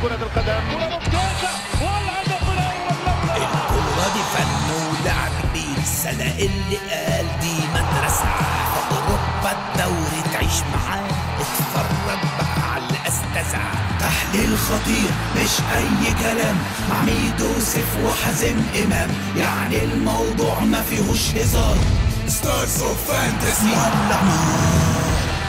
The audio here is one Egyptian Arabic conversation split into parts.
كرة القدم كرة ممتازة والهدف الأول الكورة دي فن ولعب كبير السنة اللي قال دي مدرسة في أوروبا الدوري تعيش معاه اتفرج بقى على الأستاذة تحليل خطير مش أي كلام مع ميدو سيف وحازم إمام يعني الموضوع ما فيهوش هزار ستارز اوف فانتسي ولع نار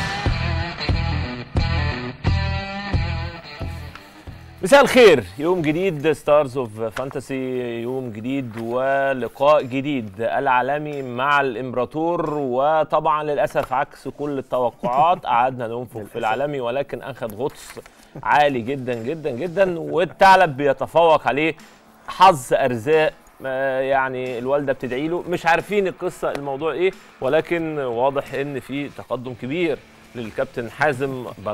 مساء الخير يوم جديد ستارز اوف فانتسي يوم جديد ولقاء جديد العالمي مع الامبراطور وطبعا للاسف عكس كل التوقعات قعدنا ننفخ في العالمي ولكن اخذ غطس عالي جدا جدا جدا والثعلب بيتفوق عليه حظ ارزاق آه، يعني الوالده بتدعي له مش عارفين القصه الموضوع ايه ولكن واضح ان في تقدم كبير للكابتن حازم ب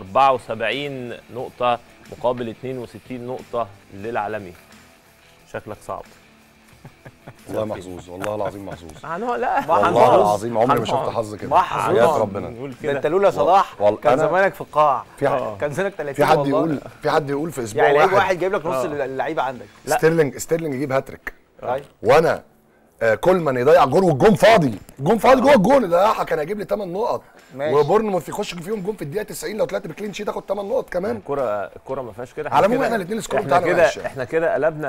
74 نقطه مقابل 62 نقطه للعالمي شكلك صعب والله محظوظ والله العظيم محظوظ هنقعد لا والله هنقعد. العظيم عمري ما هنقعد. شفت حظ كده محظوظ. حياة ربنا نقول ده كده انت لولا صلاح وال- كان أنا- زمانك في القاع في ح- آه. كان سنك 30 في حد والله. يقول في حد يقول في اسبوع يعني لعيب واحد واحد جايب لك نص آه. اللعيبه عندك لا. ستيرلينج ستيرلينج يجيب هاتريك أيوة. وانا آه كولمان يضيع جول والجون فاضي جون فاضي جوه الجون ده كان هيجيب لي 8 نقط ماشي. وبورنموث يخش فيهم جون في الدقيقه 90 لو طلعت بكلين شيت اخد 8 نقط كمان الكرة الكرة ما فيهاش كده على العموم كده- احنا الاثنين السكور احنا بتاعنا كده وحش. احنا كده قلبنا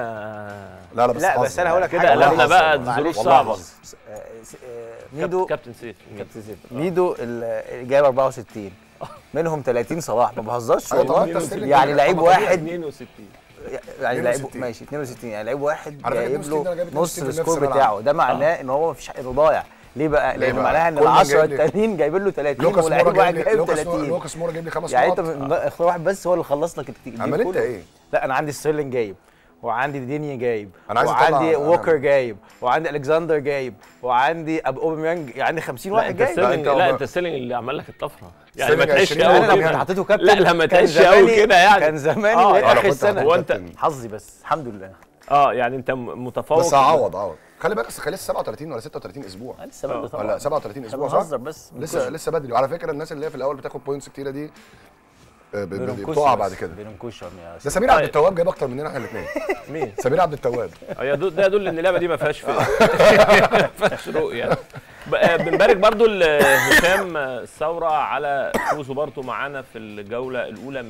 لا لا بس لا حظ بس انا هقول لك كده حاجه قلبنا حظ بقى والله. ظروف والله صعبة حظ. آه، س- آه، ميدو كابتن سيف كابتن سيف ميدو اللي جايب 64 منهم 30 صلاح ما بهزرش أيوة طبعا والله أنت ستيرلينج يعني جايب لعيب طبعاً واحد 62 يعني لعيب 62. ماشي 62 يعني لعيب واحد على فكرة جايب 62 ده أنا له جايب نص 62 في السكور نفس الملعب. بتاعه ده معناه ان هو مفيش حد ضايع ليه بقى؟ لان بقى؟ معناها ان كل ال ما 10 جايب لي- التانيين جايبين له 30 لوكاس ولعيب مورا واحد جايب لي جايب لوكاس مورا 30 لوكاس مورا جايب لي خمس يعني انت نقط من- اختار واحد بس هو اللي خلص لك التيم عمل انت ايه؟ لا انا عندي ستيرلينج جايب وعندي ديني جايب أنا عايز أطلع- وعندي أنا- ووكر جايب وعندي الكسندر جايب وعندي اب اوباميانج عندي 50 لا واحد انت جايب ستيرلينج أنت لا أبقى- انت ستيرلينج اللي عمل لك الطفرة يعني ما ستيرلينج تعيش 20 قوي انا لما كده حطيته كابتن لا لا ما كان تعيش قوي زماني- كده يعني كان زماني آه، بقيت أنا اخر كنت السنه هحطه هو انت كابتن. حظي بس الحمد لله اه يعني انت م- متفوق بس هعوض عوض خلي بالك اصل لسه 37 ولا 36 اسبوع أنا لسه بدري طبعا ولا 37 اسبوع انا صح؟ بهزر بس لسه لسه بدري وعلى فكره الناس اللي هي في الاول بتاخد بوينتس كتيره دي آه، ب- ب- بننكشهم بتقع بس. بعد كده بننكشهم يا ده سمير عبد التواب جايب اكتر مننا احنا الاثنين مين؟ سمير عبد التواب آه، يا دول- ده يدل ان اللعبه دي ما فيهاش فئة. ما فيهاش رؤيه ب- آه، بنبارك برضو لهشام الثوره على فوزه برضو معانا في الجوله الاولى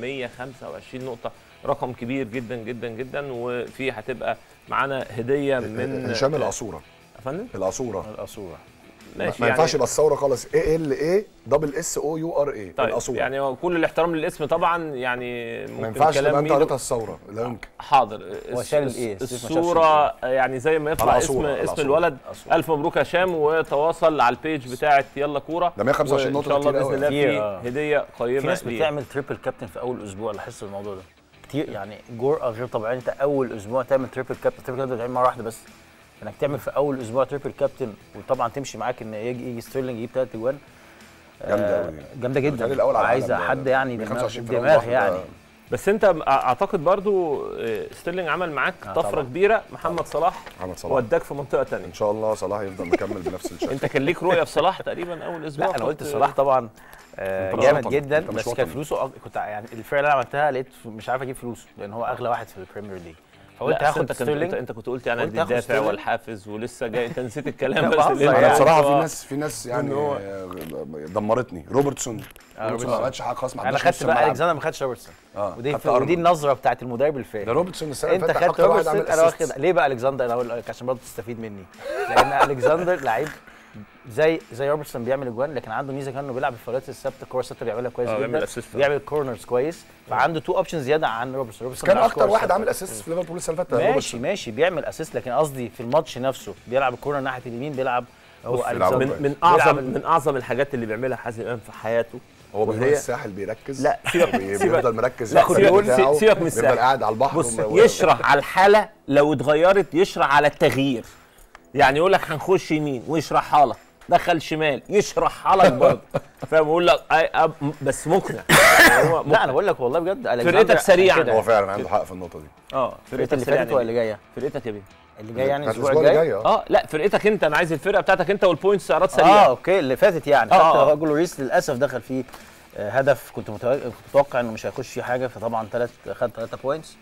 125 نقطه رقم كبير جدا جدا جدا وفي هتبقى معانا هديه من هشام القصوره يا فندم القصوره القصوره ماشي ما ينفعش يعني يبقى الثوره خالص اي ال اي دبل اس او يو ار اي طيب القصوره يعني هو كل الاحترام للاسم طبعا يعني ما ممكن ينفعش كلام تبقى انت ميدو- قريتها الثوره لا يمكن حاضر هو الس- شال الس- الإيه؟ السيف ما شالش الصورة يعني زي ما يطلع اسم العصورة، اسم العصورة، الولد العصورة. ألف مبروك هشام وتواصل على البيج بتاعت يلا كورة ده 125 وإن نقطة شاء الله كتير بإذن أوي. الله كتير، في آه. هدية قيمة في ناس ليه. بتعمل تريبل كابتن في اول اسبوع لاحظت الموضوع ده كتير يعني جرأة غير طبيعيه انت اول اسبوع تعمل تريبل كابتن تريبل كابتن بتعمل مره واحده بس انك تعمل في اول اسبوع تريبل كابتن وطبعا تمشي معاك ان يجي, يجي ستيرلينج يجيب ثلاث اجوان جامده آه، قوي جامده بيتهيألي جدا الأول على عايزه العالم حد ده. يعني دماغ, 125 في الأول دماغ واحدة. يعني بس أنت أعتقد برضو آه، ستيرلينج عمل معاك آه، طفرة طبعاً. كبيرة محمد صلاح محمد صلاح وداك في منطقة تانية ان شاء الله صلاح يفضل مكمل بنفس الشكل أنت كان ليك رؤية في صلاح تقريبا أول أسبوع لا انا قلت كنت- صلاح طبعا آه، أنت مش جامد وطني، جدا أنت مش بس كان وطني. فلوسه أك- كنت يعني الفرقه اللي انا عملتها لقيت مش عارف اجيب فلوسه لان هو اغلى واحد في البريمير ليج فقلت لا أصل هاخد انت كنت انت, ستيرلينج انت كنت قلت يعني قلت عندي هاخد الدافع ستيرلينج. والحافز ولسه جاي انت نسيت الكلام لا، بس بهزر اللي انت يعني. انا بصراحه في هو- ناس في ناس يعني إن هو- آه، دمرتني روبرتسون روبرتسون ما روبرتسون. عملش حاجه خالص ما انا عندوش خدت نص بقى الملعب. الكسندر ما خدش روبرتسون اه ودي خدت ودي أرنولد. النظره بتاعت المدرب الفارق ده روبرتسون السنه اللي انت فاتت خدت اكتر واحد روبرتسون عمل انا واخد اسيست ليه بقى الكسندر انا اقول لك عشان برضه تستفيد مني لان الكسندر لعيب زي زي روبرتسون بيعمل اجوان لكن عنده ميزه كمان انه بيلعب الفاولات الثابته الكور الثابته بيعملها كويس اه، بيعمل جدا assist. بيعمل كورنرز كويس فعندو تو اوبشنز زياده عن روبرتسون روبرتسون كان بيلعب اكتر كور واحد ثابتة. عامل اسيست في ليفربول السنه اللي فاتت ماشي روبرتسون. ماشي بيعمل اسيست لكن قصدي في الماتش نفسه بيلعب الكورنر ناحيه اليمين بيلعب هو بص، الكسندر من كويس. من بيلعب اعظم ال- من اعظم الحاجات اللي بيعملها حازم امام في حياته هو بيروح وهي- الساحل بيركز لا، سيبك- بي- سيبك. بيفضل مركز لا، ياخد سيبك- الجول بتاعه، سيبك من الساحل. بيفضل قاعد على البحر بص وم- يشرح على الحاله لو اتغيرت يشرح على التغيير يعني يقول لك هنخش يمين ويشرحها لك دخل شمال يشرحها لك برضه فاهم يقول لك أي- أب- بس مقنع يعني هو لا مقنع. انا بقول لك والله بجد فرقتك ألكسندر سريعا. كده. هو فعلا عنده حق في النقطه دي اه فرقتك اللي سريعا فاتت ولا اللي جايه؟ فرقتك يا بيه اللي جاي يعني بتاعت الاسبوع الجاي اه اه لا فرقتك انت انا عايز الفرقه بتاعتك انت والبوينتس استعراض اه سريع اوكي اللي فاتت يعني آه، خدت آه. رجل ريس للاسف دخل فيه آه، هدف كنت متوقع, كنت متوقع انه مش هيخش فيه حاجه فطبعا ثلاث خد ثلاثه بوينتس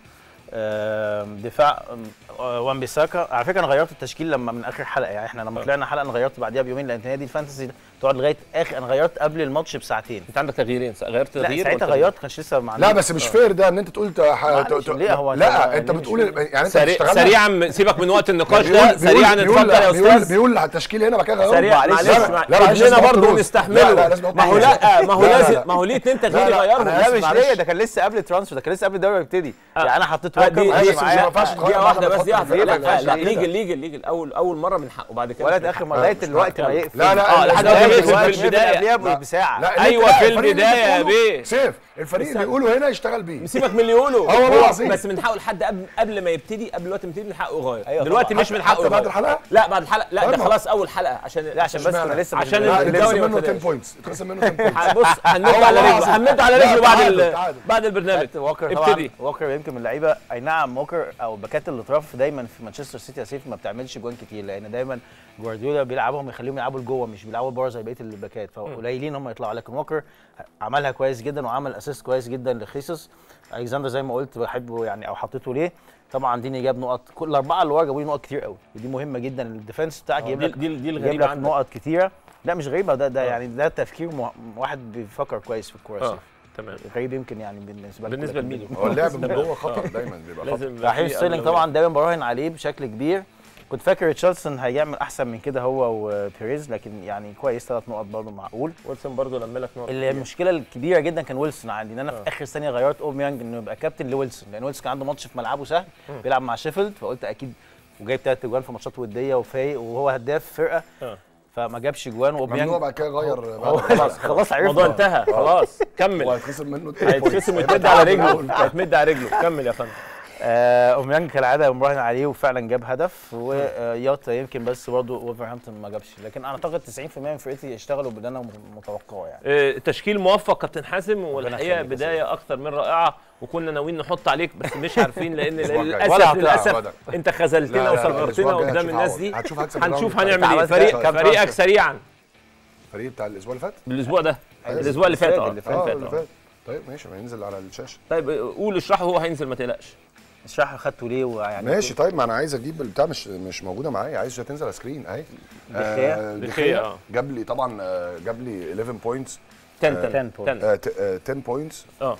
آم، دفاع آم، آه، وان بيساكا على فكره انا غيرت التشكيل لما من اخر حلقه يعني احنا لما طلعنا حلقه انا غيرت بعديها بيومين لان هي دي الفانتسي تقعد لغايه اخر انا غيرت قبل الماتش بساعتين انت عندك تغييرين غيرت لا تغيير ساعتها ولا غيرت كانش لسه مع لا بس مش فير ده ان انت تقول ت- ح- معلش، ت- ليه هو لا أنت- انت ليه بتقول مش- يعني انت سريع بتشتغلها سريعا سيبك من وقت النقاش بيقول- ده سريعا بيقول- اتفضل يا بيقول- استاذ بيقول على التشكيل هنا بعد كده غيره. سريع معلش، معلش لا، لا، معلش، رجلنا لازم نحط برضه رولز. نستحمله لا، لا، لازم نحط ما هو رولز. لا ما هو لا، لا، لازم لا. ما هو ليه اتنين لا، تغيير لا، يغيرهم أنا لا آسف، مش معلش. ليا ده كان لسه قبل الترانسفير ده كان لسه قبل الدوري ما يبتدي آه. يعني انا حطيت آه، واكر دي- معلش دي- بس مش معايا ما ينفعش تغير دقيقة بعد واحدة ما بس تحط دي واحدة الفريق. لا ما ينفعش لا كده. ليجل ليجل ليجل أول أول مرة من حقه بعد كده ولا مش من اتاخر حقه. ما لغايه مش الوقت ما يلا. يقفل لا، لا، اه لا، لحد لا، ما لا، يقفل لا، الوقت في البداية. قبلها لا. بساعه لا، اللي أيوة، أنت- في الفريق اللي البداية يا بتقوله- بيه. سيف الفريق اللي بيقوله هنا يشتغل بيه سيبك من اللي يقوله اه والله هو العظيم. بس من حقه لحد قبل قبل ما يبتدي قبل الوقت ما يبتدي من حقه يغير أيوة دلوقتي طبعا. مش من حتى حقه بعد يغير. الحلقة؟ لا بعد الحلقه لا طيب ده ما- خلاص اول حلقه عشان لا عشان بس اشمعنى؟ انا لسه عشان لا الدوري يتخصم ما منه 10 ابتداش. بوينتس يتخصم منه 10 بوينتس بص هنمد والله على رجله العظيم. هنمد على لا، رجله بعد تعادل، ال- تعادل. بعد البرنامج لا، ووكر طبعا ابتدي ووكر يمكن من اللعيبه اي نعم ووكر او باكات الاطراف دايما في مانشستر سيتي يا سيف ما بتعملش جوان كتير لان دايما جوارديولا بيلعبهم يخليهم يلعبوا لجوه مش بيلعبوا بره زي بقيه الباكات فقليلين هم يطلعوا لكن ووكر عملها كويس جدا وعمل اسيست كويس جدا لخيسوس الكسندر زي ما قلت بحبه يعني او حطيته ليه طبعا ديني جاب نقط كل الاربعه اللي ورا جابوا لي نقط كتير قوي ودي مهمه جدا الديفنس بتاعك يجيب دي لك دي دي يجيب الغريبه لك عندك نقط كتيره لا مش غريبه ده ده يعني ده تفكير مه- واحد بيفكر كويس في الكوره اه سيف. تمام غريب يمكن يعني بالنسبه لكم بالنسبه لكن لمين هو اللعب من جوه خطر دايما بيبقى خطر لازم يبقى رحيم في ستيرلينج أولوية. طبعا دايما براهن عليه بشكل كبير كنت فاكر ريتشاردسون هيعمل احسن من كده هو وبيريز لكن يعني كويس ثلاث نقط برضه معقول ويلسون برضه لم لك نقط اللي المشكله الكبيره جدا كان ويلسون عندي ان انا آه. في اخر ثانيه غيرت اوباميانج انه يبقى كابتن لويلسون لان ويلسون كان عنده ماتش في ملعبه سهل بيلعب مع شيفيلد فقلت اكيد وجايب ثلاث اجوان في ماتشات وديه وفايق وهو هداف فرقه آه. فما جابش جوان ممنوع واوباميانج بعد كده يغير هو بعد خلاص خلاص الموضوع عرفنا انتهى خلاص كمل وهيتخصم منه هيتخصم ويتمد على رجله هيتمد على رجله كمل يا فندم آه، اوميانج كالعاده مراهن عليه وفعلا جاب هدف وياتا يمكن بس برضه وولفرهامبتون ما جابش لكن اعتقد 90% من فرقتي يشتغلوا باللي انا متوقعه يعني آه، تشكيل موفق كابتن حازم والحقيقه يخليك يا بدايه اكتر من رائعه وكنا ناويين نحط عليك بس مش عارفين لان الأسبوع الجاي. للاسف ولا للاسف هتعوض. انت خذلتنا لا، لا، لا، وصغرتنا الأسبوع الجاي قدام هتشوف الناس عوض. دي هتشوف هكسب هنشوف الراوند. هنعمل ايه عملت فريق كام فريقك ترانسفير؟ سريعا الفريق بتاع الاسبوع اللي فات الاسبوع ده أيوة. الاسبوع اللي فات اه اللي فات. اه اللي اللي فات آه. فات طيب ماشي ما ينزل على الشاشه طيب قول اشرحه هو هينزل ما تقلقش اشرح خدته ليه ويعني ماشي طيب ما انا عايز اجيب البتاع مش مش موجوده معايا عايز تنزل على سكرين اهي دخيا؟ آه، دخيا، دخيا آه. جاب لي طبعا آه، جاب لي 11 بوينتس 10 10 10 point. 10 10 بوينتس اه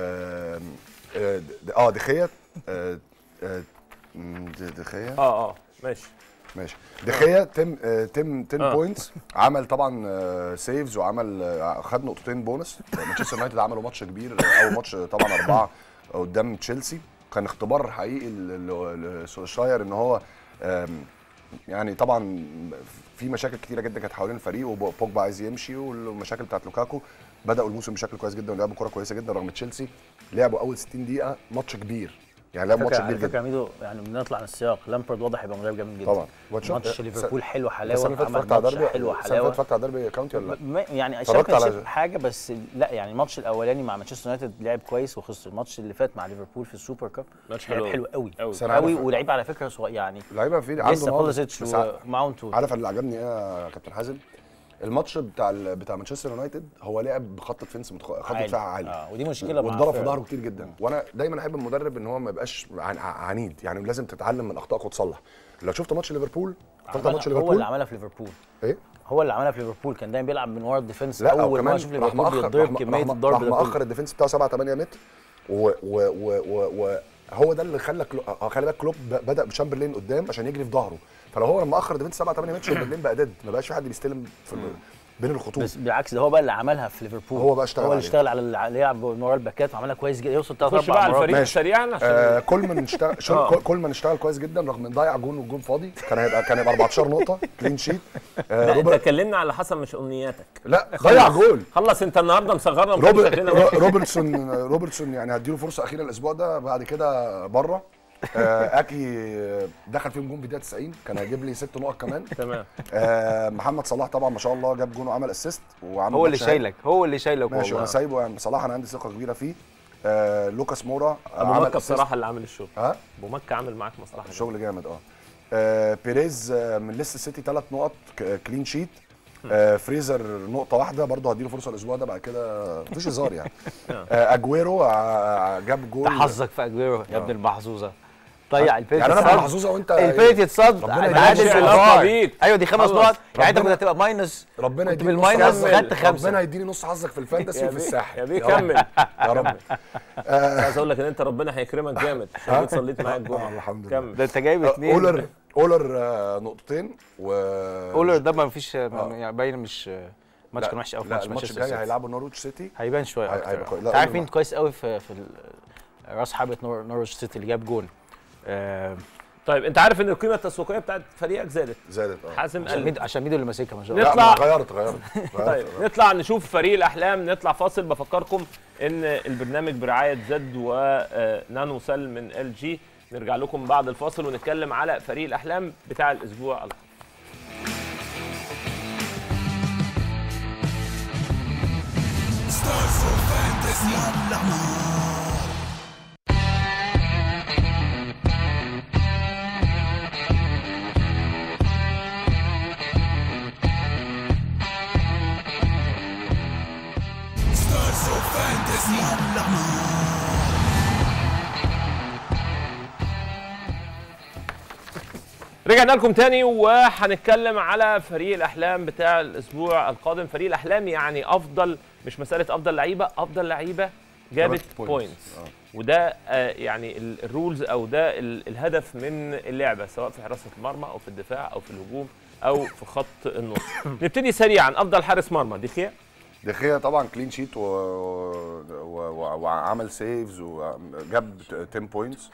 اه آه، د- اه دخيا آه، آه، م، د- دخيا اه اه ماشي ماشي دخيا تم آه، تم 10 آه. بوينتس عمل طبعا سيفز وعمل آه، خد نقطتين بونص مانشستر يونايتد عملوا ماتش كبير اول ماتش طبعا اربعه قدام تشيلسي كان اختبار حقيقي ل- ل- لسولشاير ان هو آم، يعني طبعا في مشاكل كتيره جدا كانت حوالين الفريق وبوجبا عايز يمشي والمشاكل بتاعت لوكاكو بداوا الموسم بشكل كويس جدا ولعبوا كوره كويسه جدا رغم تشيلسي لعبوا اول 60 دقيقه ماتش كبير يعني لعبوا ماتش فكرة على كبير فكره جدا ميدو يعني بنطلع من السياق لامبرد واضح يبقى مدرب جامد جدا طبعا ماتش ماتش ليفربول حلو السنه اللي حلاوه فاتت عمل اتفرجت على ماتش دربي حلو السنه اللي حلاوه فاتت اتفرجت على دربي كاونتي ولا لا؟ ما- يعني اتفرجت على- شايف حاجه بس لا يعني الماتش الاولاني مع مانشستر يونايتد لعب كويس وخسر الماتش اللي فات مع ليفربول في السوبر كاب ماتش لعب حلو حلو قوي أوي. بس أنا قوي عارف- ولعيب على فكره صغير يعني لعيبه في عنده لسه نار. بوليزيتش بس ع- وماونت و- عارف اللي عجبني ايه يا كابتن حازم؟ الماتش بتاع ال- بتاع مانشستر يونايتد هو لعب بخط ديفنس متخ... خط عالي. دفاع عالي اه ودي مشكله مع واتضرب في فرق. ظهره كتير جدا وانا دايما احب المدرب ان هو ما يبقاش عن- عنيد يعني لازم تتعلم من اخطائك وتصلح لو شفت ماتش ليفربول اتفرجت على عملها- ماتش هو اللي ليفربول عملها في ليفربول ايه هو اللي عملها في ليفربول كان دايما بيلعب من ورا الديفنس لا او اول ما كمان اشوف راح ليفربول مأخر بيتضرب راح كميه راح- الضرب راح ده كله. مأخر الديفنس بتاعه 7 8 متر و و و و و هو ده اللي خلى كلو... آه، خلي بالك كلوب ب- بدا بشامبرلين قدام عشان يجري في ظهره فلو هو لما اخر ديفنس 7 8 متر شامبرلين بقى ديد ما بقاش في حد بيستلم في ال- بين الخطوط بس بالعكس ده هو بقى اللي عملها في ليفربول هو بقى اشتغل هو اللي عليه. اشتغل على اللي اللي يلعب من ورا الباكات وعملها كويس جدا يوصل ثلاث خش بقى اربع على مرات الفريق ماشي. سريعا عشان آه كولمان اشتغل آه. شغل كولمان اشتغل كويس جدا رغم ان ضيع جون والجون فاضي كان هيبقى كان هيبقى 14 نقطه كلين شيت آه لا انت روبرت اتكلمنا على اللي حصل مش امنياتك لا ضيع جول خلص انت النهارده مصغرنا ومخلي روبرت شكلنا رو- وحش. روبرتسون روبرتسون يعني هديله فرصه اخيره الاسبوع ده بعد كده بره آه اكي دخل فيهم جون في الدقيقه 90 كان هيجيب لي ست نقط كمان تمام آه محمد صلاح طبعا ما شاء الله جاب جون وعمل اسيست وعمل هو اللي ماتش هايل. شايلك هو اللي شايلك ماشي والله وانا سايبه يعني صلاح انا عندي ثقه كبيره فيه آه لوكاس مورا ابو عمل مكه assist. بصراحه اللي عامل الشغل ها ابو مكه عامل معاك مصلحه شغل جامد اه آه، بيريز آه، من ليستر سيتي ثلاث نقط ك- كلين شيت آه فريزر نقطه واحده برضه هديله فرصه الاسبوع ده بعد كده مفيش هزار يعني آه اجويرو ع- جاب جول ده حظك في اجويرو يا ابن المحظوظه ضيع البيت يعني انا محظوظه وانت البيت يتصد ربنا يديك تعادل الشر. بالفار. علاقة بيك. ايوه دي خمس خلص. نقط يعني انت ربنا- كنت هتبقى ماينس ربنا كنت يديني نص بالماينس حظك. خدت خمسة. ربنا يديني نص حظك في الفانتسي يا وفي بيه- الساحل يا بيه رب. كمل يا رب عايز اقول لك ان انت ربنا هيكرمك جامد عشان جيت صليت معايا آه، الجمعه الحمد لله كمل ده انت جايب اتنين اولر اولر آه، نقطتين و اولر ده ما فيش يعني باين مش ماتش لا، كان وحش قوي في لا ماتش الماتش مانشستر الجاي سيتي. هيلعبوا نورويتش سيتي هيبان شويه هي- اكتر هيبقى كويس. لا، انت عارف أولر مين كويس قوي في في ال- راس حربة نور نورwich سيتي اللي جاب جول آه، طيب انت عارف ان القيمه التسويقيه بتاعت فريقك زادت زادت اه حازم عشان قال ميدو عشان ميدو اللي ماسكها ما شاء نطلع. الله لا ما غيرت غيرت طيب غيرت نطلع نشوف فريق الاحلام نطلع فاصل بفكركم ان البرنامج برعايه زد ونانو سل من ال جي نرجع لكم بعد الفاصل ونتكلم على فريق الاحلام بتاع الاسبوع القادم رجعنا لكم تاني وهنتكلم على فريق الاحلام بتاع الاسبوع القادم فريق الاحلام يعني افضل مش مساله افضل لعيبه افضل لعيبه جابت جابت points. بوينتس آه. وده آه، يعني ال- الرولز او ده ال- الهدف من اللعبه سواء في حراسه المرمى او في الدفاع او في الهجوم او في خط النص نبتدي سريعا افضل حارس مرمى ديخيا دخيا طبعا كلين شيت و... و... و... وعمل سيفز وجاب 10 بوينتس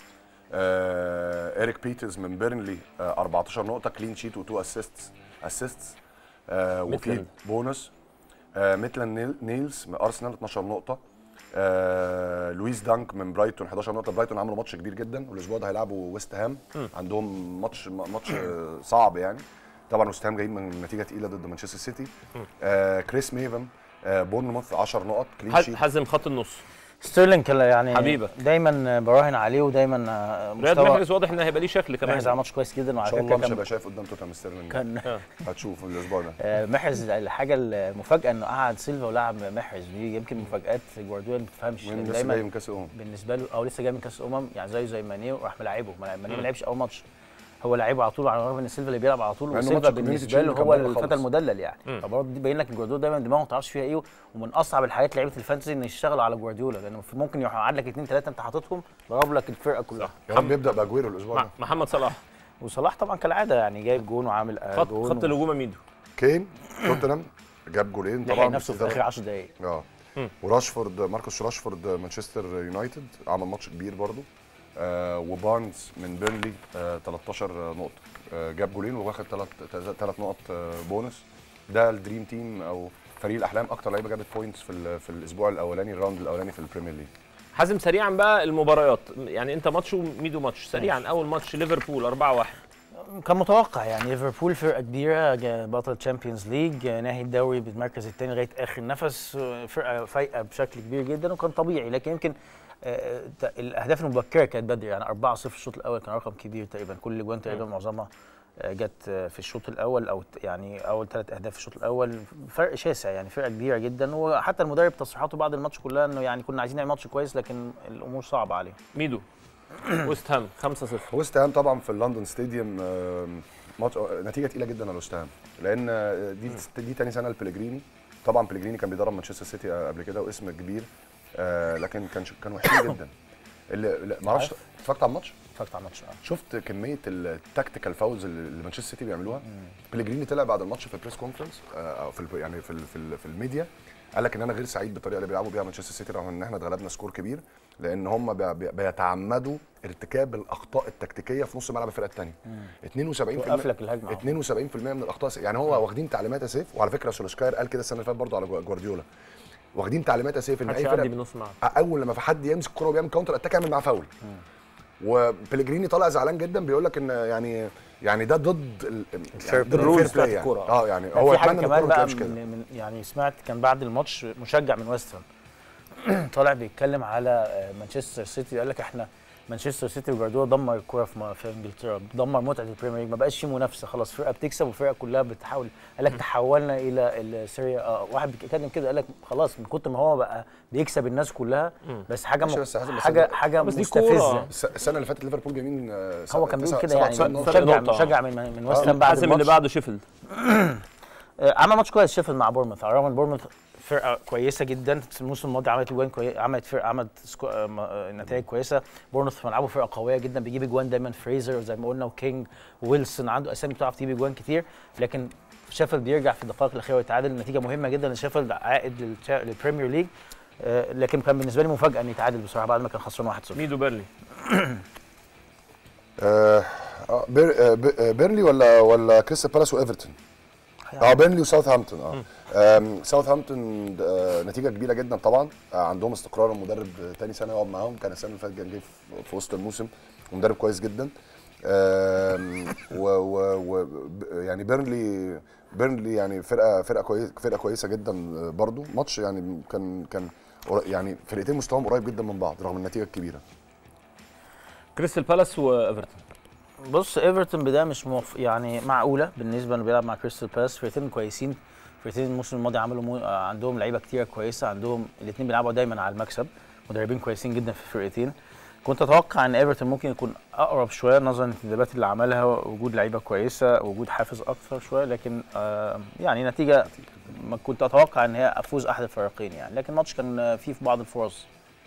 آه... اريك بيترز من بيرنلي آه... 14 نقطه كلين شيت و2 اسيستس اسيستس آه... وفي ميتلاند. بونس آه... ميتلاند نيل... نيلز من ارسنال 12 نقطه آه... لويس دانك من برايتون 11 نقطه برايتون عملوا ماتش كبير جدا والاسبوع ده هيلعبوا ويست هام عندهم ماتش ماتش آه، صعب يعني طبعا ويست هام جايين من نتيجه تقيله ضد مانشستر سيتي آه كريس ميفن آه بورنموث 10 نقط كلين حز- شيت حزم خط النص ستيرلينج كان يعني حبيبك. دايما براهن عليه ودايما آه، رياض مستوى محرز واضح ان هيبقى ليه شكل محرز عمل كمان ماتش كويس جدا ان وعلى شاء فكره الله مش كان هيبقى شايف قدام توتنهام ستيرلينج كان هتشوف الاسبوع ده آه، محرز الحاجه المفاجاه انه قعد سيلفا ولعب محرز دي يمكن مفاجات جوارديولا ما تفهمش من لسه دايما جاي من كاس الامم بالنسبه له او لسه جاي من كاس الامم يعني زيه زي ماني وراح ملعبه ما- ماني ما لعبش اول ماتش هو لعبه على طول على الرغم ان سيلفا اللي بيلعب على طول مع إنه وسيلفا ماتش بالنسبه الكوميونتي له شيلد هو كان بره الفتى خالص. المدلل يعني فبرضه دي باين لك ان جوارديولا دايما دماغه ما تعرفش فيها ايه ومن اصعب الحاجات لعيبه الفانتسي ان يشتغلوا على جوارديولا لانه في- ممكن يروح قاعد لك اثنين ثلاثه انت حاططهم ضرب لك الفرقه كلها يا رب يبدا باجويرو الاسبوع مع ده محمد صلاح وصلاح طبعا كالعاده يعني جايب جون وعامل آه، خط جون خط الهجوم ميدو كين توتنهام جاب جولين لحق طبعا نفسه بس في اخر ده- 10 دقائق اه وراشفورد ماركوس راشفورد مانشستر يونايتد عمل ماتش كبير برضو آه وبارنز من بيرنلي آه 13 نقطه آه جاب جولين واخد ثلاث ثلاث نقط آه بونس ده الدريم تيم او فريق الاحلام اكتر لعيبه جابت بوينتس في ال- في الاسبوع الاولاني الراوند الاولاني في البريمير ليج حازم سريعا بقى المباريات يعني انت ماتش وميدو ماتش سريعا اول ماتش ليفربول 4 1 كان متوقع يعني ليفربول فرقه كبيره جا- بطل تشامبيونز ليج ناهي الدوري بالمركز الثاني لغايه اخر نفس فرقه فايقه بشكل كبير جدا وكان طبيعي لكن يمكن آه، ت- الاهداف المبكره كانت بدري يعني 4 0 الشوط الاول كان رقم كبير تقريبا كل الاجوان تقريبا معظمها آه، جت آه، في الشوط الاول او ت- يعني اول ثلاث اهداف في الشوط الاول فرق شاسع يعني فرقه كبيره جدا وحتى المدرب تصريحاته بعد الماتش كلها انه يعني كنا عايزين نعمل ماتش كويس لكن الامور صعبه عليهم ميدو ويست هام 5 0 ويست هام طبعا في اللندن ستاديوم آم، ماتش آه، نتيجه تقيله جدا على ويست هام لان آه، دي دي تاني سنه لبليجريني طبعا بليجريني كان بيدرب مانشستر سيتي آه، قبل كده واسم كبير آه، لكن كان كان وحشين جدا اللي اللي- ما اعرفش اتفرجت على الماتش اتفرجت على الماتش آه. شفت كميه التكتيكال فاولز اللي اللي مانشستر سيتي بيعملوها بليجريني طلع بعد الماتش في البريس كونفرنس او في ال- يعني في ال- في, ال- في الميديا قال لك ان انا غير سعيد بالطريقه اللي بيلعبوا بيها مانشستر سيتي رغم ان احنا اتغلبنا سكور كبير لان هم بي- بي- بيتعمدوا ارتكاب الاخطاء التكتيكيه في نص ملعب الفرقه الثانيه 72% وقف لك الهجمه 72% من الاخطاء يعني هو واخدين تعليمات يا سيف وعلى فكره سولشكاير قال كده السنه اللي فاتت برضه على جوارديولا واخدين تعليمات يا سيف ان محدش اي يعدي فرقه بنص ملعب اول لما في حد يمسك الكوره وبيعمل كاونتر اتاك يعمل معاه فاول وبليجريني طالع زعلان جدا بيقول لك ان يعني يعني ده ضد ال- يعني ضد الرولز الفير بتاعت بلاي يعني. الكورة. اه يعني هو هو في حاجه اتمنى ان كمان الكوره ما بقى تلعبش من, كده من يعني سمعت كان بعد الماتش مشجع من ويست هام طالع بيتكلم على آه، مانشستر سيتي قال لك احنا مانشستر سيتي وجوارديولا دمر الكوره في م- في انجلترا دمر متعه البريمير ليج ما بقاش في منافسه خلاص فرقه بتكسب والفرقه كلها بتحاول قال لك تحولنا الى السيريا آه واحد بيتكلم كده قال لك خلاص من كتر ما هو بقى بيكسب الناس كلها بس حاجه ماشي م... بس حازم، بس حاجه ده- حاجه بس دي مستفزه كورة. الس- السنه اللي فاتت ليفربول جايبين آه، هو سبعة- كان بيقول تسعة- كده يعني 97 نقطة. فرق مشجع نقطة. مشجع من من ويست هام بعد حازم اللي الماتش بعده شيفيلد آه، عمل ماتش كويس شيفيلد مع بورموث على الرغم ان بورموث فرقه كويسه جدا الموسم الماضي عملت اجوان كويسه عملت فرقه عملت سكو... آه، م- آه، نتائج كويسه بورموث في ملعبه فرقه قويه جدا بيجيب اجوان دايما فريزر زي ما قلنا وكينج وويلسون عنده اسامي بتعرف تجيب اجوان كتير لكن شيفيلد بيرجع في الدقائق الاخيره ويتعادل نتيجه مهمه جدا لشيفيلد عائد للتشا- للبريمير ليج آه، لكن كان بالنسبه لي مفاجاه انه يتعادل بصراحه بعد ما كان خسران 1-0 ميدو بيرلي آه، آه، بير- آه، ب- آه، بيرنلي ولا ولا كريستال بالاس وايفرتون اه بيرنلي وساوثهامبتون اه آم، ساوثهامبتون آه، نتيجه كبيره جدا طبعا آه، عندهم استقرار المدرب آه، تاني سنه يقعد معاهم كان السنه اللي فاتت كان جه في- في وسط الموسم ومدرب كويس جدا آم، و, و, و ب- يعني بيرنلي بيرنلي يعني فرقه فرقه كويسه فرقه كويسه جدا آه، برضو ماتش يعني كان كان قر- يعني فرقتين مستواهم قريب جدا من بعض رغم النتيجه الكبيره كريستال بالاس وايفرتون بص ايفرتون بدايه مش موف... يعني معقوله بالنسبه انه بيلعب مع كريستال بالاس فرقتين كويسين فرقتين الموسم الماضي عملوا مو... آه، عندهم لعيبه كتيره كويسه عندهم الاثنين بيلعبوا دايما على المكسب مدربين كويسين جدا في الفرقتين كنت اتوقع ان ايفرتون ممكن يكون اقرب شويه نظرا للانتدابات اللي عملها وجود لعيبه كويسه وجود حافز اكثر شويه لكن آه يعني نتيجه ما كنت اتوقع ان هي افوز احد الفريقين يعني لكن الماتش كان آه، فيه في بعض الفرص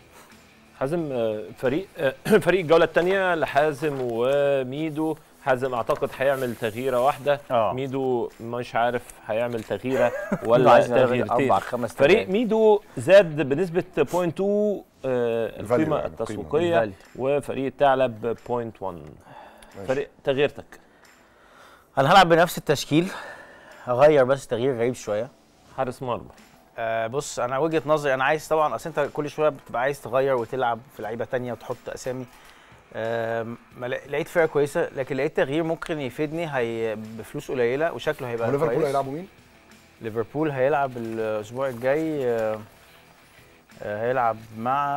حازم آه، فريق آه، فريق الجوله الثانيه لحازم وميدو حازم اعتقد هيعمل تغييره واحده آه. ميدو مش عارف هيعمل تغييره ميدو ولا عايز يلعب تغييرتين أربع، خمس فريق تغييرات. ميدو زاد بنسبه 0.2 آه، القيمه يعني، التسويقيه الفاليو. وفريق الثعلب 0.1 فريق تغييرتك انا هلعب بنفس التشكيل هغير بس تغيير غريب شويه حارس مرمى آه بص انا وجهه نظري انا عايز طبعا اصل انت كل شويه بتبقى عايز تغير وتلعب في لعيبه تانية وتحط اسامي آم، ما لا- لقيت فرقه كويسه لكن لقيت تغيير ممكن يفيدني هي بفلوس قليله وشكله هيبقى هو ليفربول كويس. هيلعبوا مين؟ ليفربول هيلعب الاسبوع الجاي آه، آه، هيلعب مع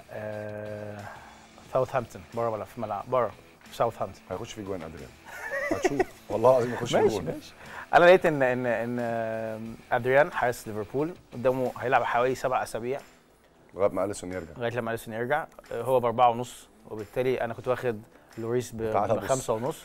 آه، ساوثهامبتون بره ولا في ملعب بره في ساوثهامبتون هيخش في جوان ادريان هتشوف والله العظيم هيخش في ماشي جوان ماشي انا لقيت ان ان ان آه، ادريان حارس ليفربول قدامه هيلعب حوالي سبع اسابيع لغايه ما اليسون يرجع لغايه لما اليسون يرجع آه، هو باربعه ونص وبالتالي انا كنت واخد لوريس ب- بتاع نص. بخمسه ونص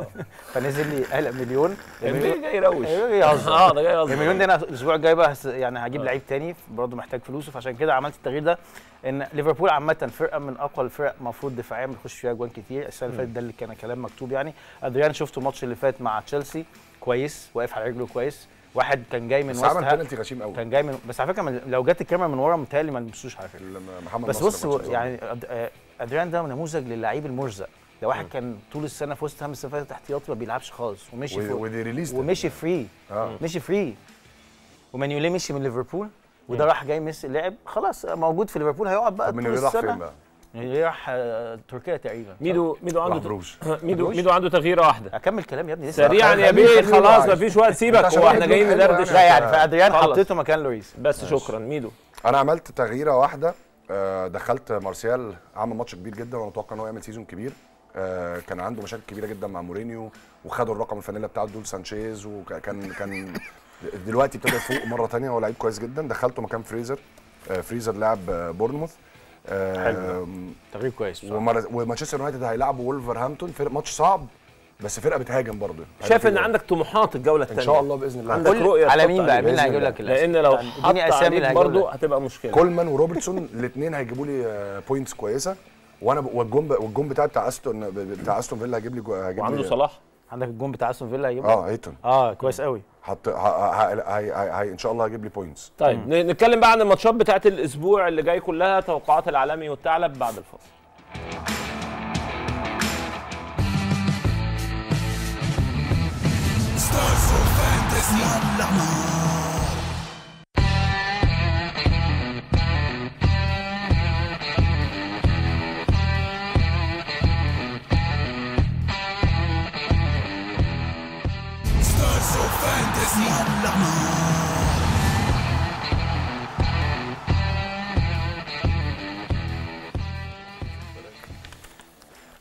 فنزل لي قلق مليون المليون جاي يروش جاي يهزر اه ده جاي يهزر المليون ده انا الاسبوع الجاي بقى هس- يعني هجيب لعيب تاني برضه محتاج فلوسه فعشان كده عملت التغيير ده ان ليفربول عامه فرقه من اقوى الفرق المفروض دفاعيا بيخش فيها جوان كتير السنه اللي فاتت ده اللي كان كلام مكتوب يعني ادريان شفته الماتش اللي فات مع تشيلسي كويس واقف على رجله كويس واحد كان جاي من بس وسط عمل ها- بينالتي غشيم قوي كان جاي من بس على فكره من- لو جت الكاميرا من ورا متهيألي ما لمسوش على فكره لما محمد بس نصر بص ما هو كانش يعني أد- آه، ادريان ده نموذج للعيب المرزق ده واحد كان طول السنه في وسط هم السنه اللي فاتت احتياطي ما بيلعبش خالص ومشي و- فوق ودي ريليز ومشي فري اه مشي فري ومانيولي مشي من ليفربول وده راح جاي ميسي لعب خلاص موجود في ليفربول هيقعد بقى طب من طول راح فين السنه بقى؟ مانيولي راح آه، تركيا تقريبا ميدو ميدو راح عنده بروج ميدو بروج؟ ميدو عنده تغييره واحده اكمل كلام يا ابني لسه سريعا يا خليه- بيه خليه خلاص يلعب. مفيش وقت سيبك عشان هو احنا واحد جايين حلو ندردش يعني. لا يعني فادريان خلص. حطيته مكان لوريس بس شكرا ميدو انا عملت تغييره واحده آه، دخلت مارسيال عمل ماتش كبير جدا وانا متوقع ان هو يعمل سيزون كبير آه، كان عنده مشاكل كبيره جدا مع مورينيو وخدوا الرقم الفانيلا بتاع دول سانشيز وكان كان دلوقتي ابتدى يفوق مره تانية هو لعيب كويس جدا دخلته مكان فريزر آه، فريزر لاعب آه، بورنموث آه، حلو. تغيير كويس بصراحة. ومر- ومانشستر يونايتد هيلعبوا وولفرهامبتون فرق ماتش صعب بس فرقه بتهاجم برضه شايف ان عندك طموحات الجوله الثانيه ان شاء الله باذن الله عندك قول رؤيه على تحط مين بقى عليه مين اللي بإذن هيجيب الله. لك الأسامي؟ لان لو يعني حط اديني اسامي اللي عليك هيجيب برضه لك. هتبقى مشكله كولمان وروبرتسون الاثنين هيجيبوا لي بوينتس كويسه وانا ب- والجون ب- والجون بتاع بتاع استون بتاع استون فيلا هيجيب لي جو- هيجيب وعنده لي صلاح عندك الجون بتاع استون فيلا هيجيب لك؟ اه ايتون اه كويس قوي حط ه- ه- ه- هي هي هي ان شاء الله هيجيب لي بوينتس طيب ن- نتكلم بقى عن الماتشات بتاعت الاسبوع اللي جاي كلها توقعات العالمي والثعلب بعد الفاصل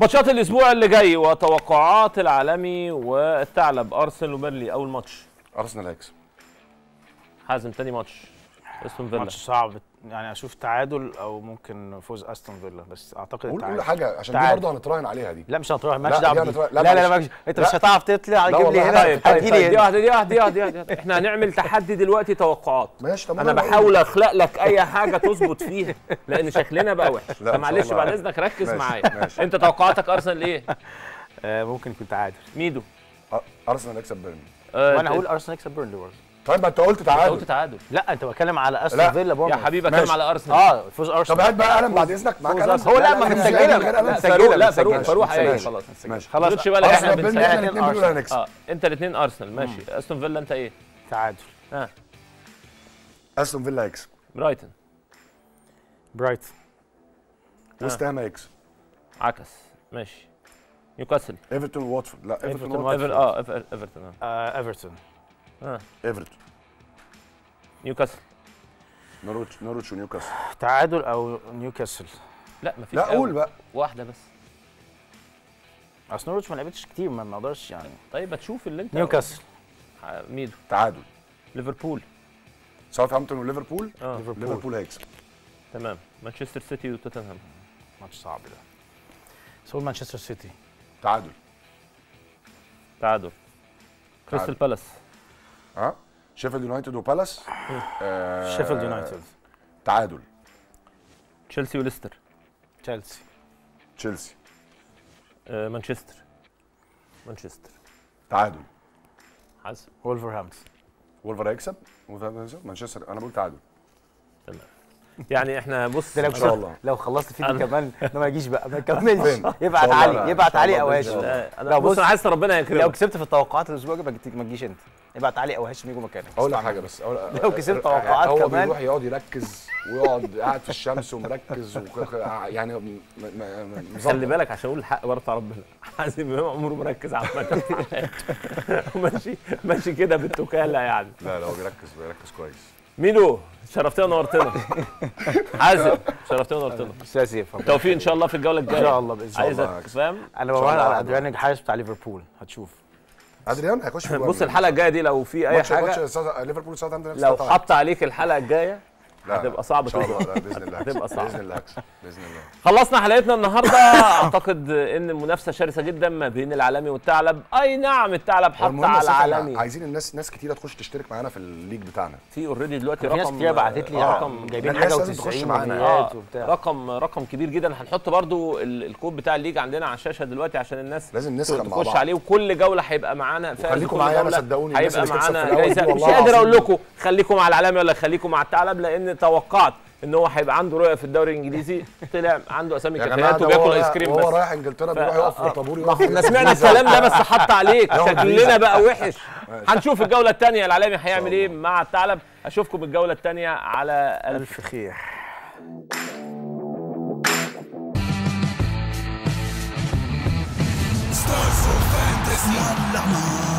ماتشات الاسبوع اللي جاي وتوقعات العالمي والثعلب ارسنال وبيرلي اول ماتش ارسنال هيكسب حازم تاني ماتش استون فيلا ماتش صعب يعني اشوف تعادل او ممكن فوز استون فيلا بس اعتقد قول التعادل قول حاجه عشان دي تعادل. برضه هنتراهن عليها دي لا مش هتروح مالكش لا، دعوه دي بدي. هنتراهن- لا لا، لا لا معلش. مالكش- انت لا. مش هتعرف تطلع لا تجيب لي والله. هنا طيب طيب هتجي طيب لي دي هنا واحده دي واحده دي واحده دي واحدة. احنا هنعمل تحدي دلوقتي توقعات ماشي طب انا بقول. بحاول اخلق لك اي حاجه تظبط فيها لان شكلنا بقى وحش لا، إن شاء فمعلش الله. بعد اذنك ركز ماشي، معايا ماشي. انت توقعاتك ارسنال ايه آه، ممكن يكون تعادل ميدو أ- ارسنال هيكسب بيرني آه، وانا أنت- هقول ارسنال يكسب بيرنلي برضه طيب ما انت قلت أنت تعادل قلت تعادل لا انت بتكلم على لا. استون فيلا يا برضه حبيبي اتكلم ماشي. على ارسنال اه فوز طب ارسنال هات بقى قلم بعد اذنك معاك قلم هو لا، ما لا، متسجلة. من غير قلم. لا، فاروق مسجلة، لا مسجلة. فاروق فاروق هيجي ماشي. خلاص ماشي خلاص خلاص خدش بالك احنا ارسنال بيرني احنا بنسجل الاثنين بنقول هنكسب اه انت الاثنين ارسنال ماشي استون فيلا انت ايه تعادل ها استون فيلا هيكسب برايتون برايتون ويست هام هيكسب عكس ماشي نيوكاسل ايفرتون واتفورد لا ايفرتون إيفرتون واتفورد. ايفر اه إيفر- ايفرتون آه. آه ايفرتون ايفرتون نيوكاسل نوروتش نوروتش ونيوكاسل تعادل او نيوكاسل لا مفيش لا قوي. قول بقى واحده بس اصل نورويتش ما لعبتش كتير ما ما اقدرش يعني طيب ما تشوف اللي انت نيوكاسل آه، ميدو تعادل ليفربول ساوثهامبتون وليفربول اه ليفربول هيكسب تمام مانشستر سيتي وتوتنهام ماتش صعب ده بس هو مانشستر سيتي تعادل تعادل كريستال بالاس ها شيفيلد يونايتد وبالاس آه، شيفيلد يونايتد تعادل تشيلسي وليستر تشيلسي تشيلسي آه، مانشستر مانشستر تعادل حسب وولفرهامبتون وولفر هيكسب وولفر هيكسب مانشستر انا بقول تعادل تمام يعني احنا بص ده لو إن شاء الله. لو خلصت فيه أنا- كمان ده ما يجيش بقى ما يكملش فين؟ إن يبعت شاء الله لا، علي إن يبعت شاء علي الله او بإذن هاشم الله. آه، انا لو بص بص- انا عايز ربنا لو يكرمك كسبت في التوقعات الاسبوع الجاي ما تجي- ما تجيش انت ابعت علي او هاشم يجوا مكانك اقول لك حاجه بس أقول لو كسبت توقعات هو كمان. بيروح يقعد يركز ويقعد قاعد في الشمس ومركز وك- يعني م- م- م- مظبط. خلي بالك عشان اقول الحق برضه بتاع ربنا حازم امام عمره مركز عامه ماشي ماشي كده بالتكاله يعني لا لا هو بيركز بيركز كويس ميدو شرفتنا ونورتنا حازم شرفتنا ونورتنا سياسي توفيق ان شاء الله في الجوله الجايه ان شاء الله باذن الله الله عايزك هكسب. فاهم انا شاء براهن الله على عدو. ادريان الحارس بتاع ليفربول هتشوف ادريان هيخش في بص الحلقه الجايه دي لو في اي ماتش ماتش حاجه ساوث- ليفربول ساوثهامبتون لو حط عليك الحلقه الجايه لا، هتبقى صعبة ان شاء الله جدا. لا، باذن الله هتبقى هكسب. صعبة. باذن الله هكسب باذن الله خلصنا حلقتنا النهارده اعتقد ان المنافسه شرسه جدا ما بين العالمي والثعلب اي نعم الثعلب حط المهم يا على سيف، إحنا العالمي عايزين الناس ناس كتيره تخش تشترك معانا في الليج بتاعنا في اوريدي دلوقتي في ناس رقم كتير بعتت لي آه، رقم جايبين الناس حاجه لازم تخش و90 معانا. اه وبتاع رقم رقم كبير جدا هنحط برضو ال- الكود بتاع الليج عندنا على الشاشه دلوقتي عشان الناس لازم نسخن مع تخش بعض. عليه وكل جوله هيبقى معانا فائز وخليكم وكل معايا أنا جولة صدقوني، الناس هيبقى اللي بتكسب معانا في الأول جايزه دي مش والله قادر اقول العظيم. لكم خليكم مع العالمي ولا خليكم مع الثعلب لان توقعت ان هو هيبقى عنده رؤيه في الدوري الانجليزي طلع عنده اسامي يا جماعه كافيهات ده وبياكل هو ايس رايح- كريم وهو بس رايح انجلترا بيروح يقف في الطابور يقف احنا سمعنا الكلام ده بس حط عليك ياخد شكلنا فيزا. بقى وحش هنشوف الجوله الثانيه العالمي هيعمل ايه مع الثعلب اشوفكم الجوله الثانيه على الف الف خير Stars of fantasy.